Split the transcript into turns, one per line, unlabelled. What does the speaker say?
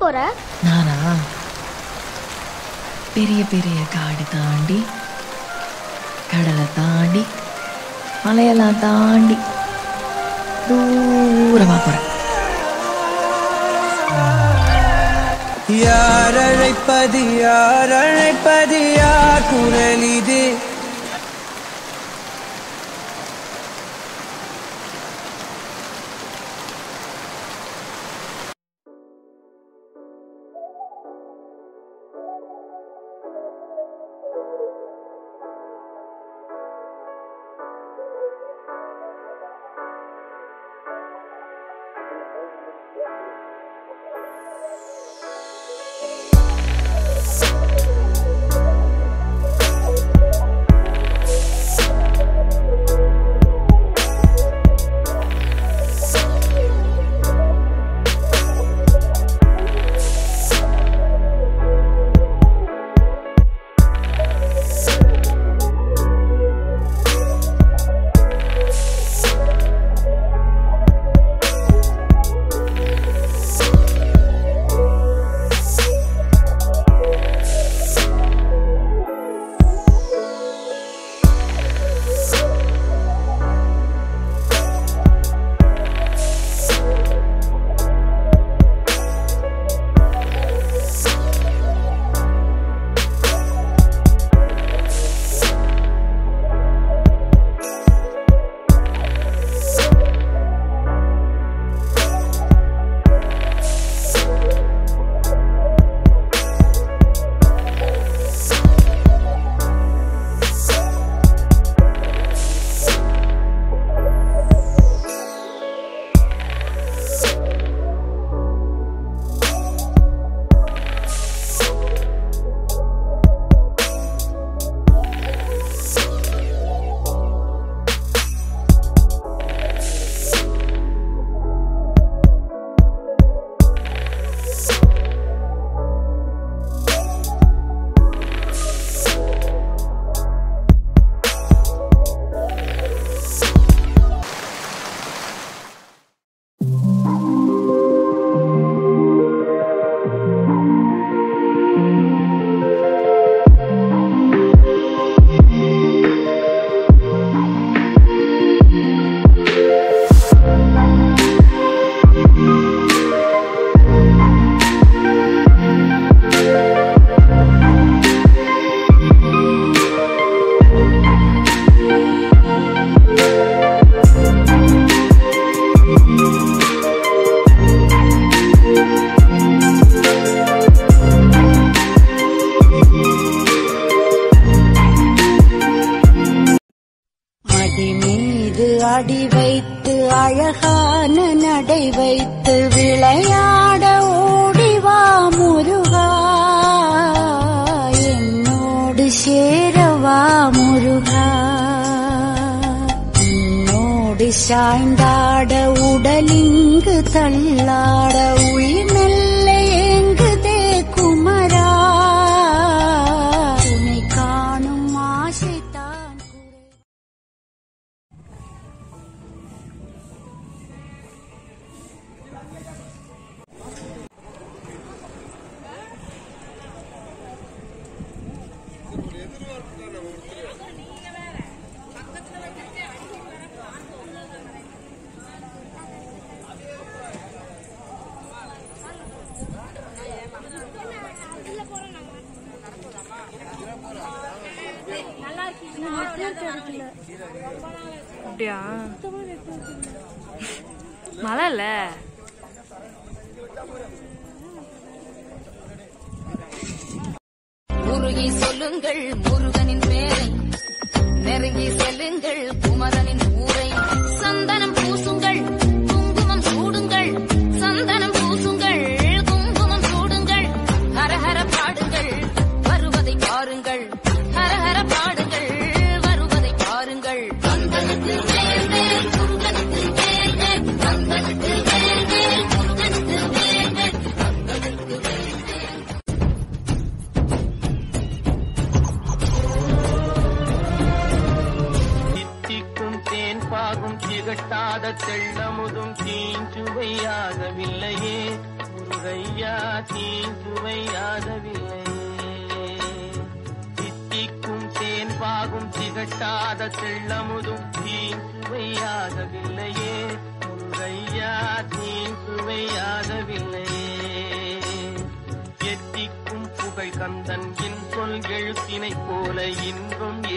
போற
நானா பெரிய பெரிய காடு தாண்டி கடலை தாண்டி மலையெல்லாம் தாண்டி தூரமா போறேன்
யார் அழைப்பது யார் அழைப்பது யார் குரல் இது
மடி மீது அடி வைத்து அழகான நடை வைத்து விளையாட ஓடிவா முருகா என்னோடு சேரவா முருகா என்னோடு சாய்ந்தாட உடலிங்கு தள்ளாட உயிர் நல்ல ஏங்குதே குமரா உன்னை காணும் ஆசைத்தான் குறை
அப்படியா மழை இல்ல
முருகி சொல்லுங்கள் முருகனின் பேரை நெருங்கி செல்லுங்கள் குமரனின் ஊரை சந்தனம் பூசுங்கள் குங்குமம் சூடுங்கள் சந்தனம் பூசுங்கள் குங்குமம் சூடுங்கள் ஹரஹர பாடுங்கள் வருவதை பாருங்கள் ஹரஹர பாடுங்கள் வருவதை பாருங்கள் சந்தனத்து வேல் வேல் முருகனுக்கு வேல் வேல் சந்தனத்து வேல் வேல் முருகனுக்கு வேல் வேல் சந்தனத்து வேல் வேல்
தித்திக்கும் தேன் பாகும் திகட்டாத தெள்ளமுதும் தீஞ்சுவையாகவில்லையே
முருகையா தீ சுவையாகவில்லை தித்திக்கும் தேன் பாகும் திகட்டாத தெள்ளமுதும் தீ சுவையாகவில்லையே முருகையா தீ சுவையாகவில்லையே எத்திக்கும் புகழ் கந்தன் என் சொல் எழுத்தினைப் போல இன்றும்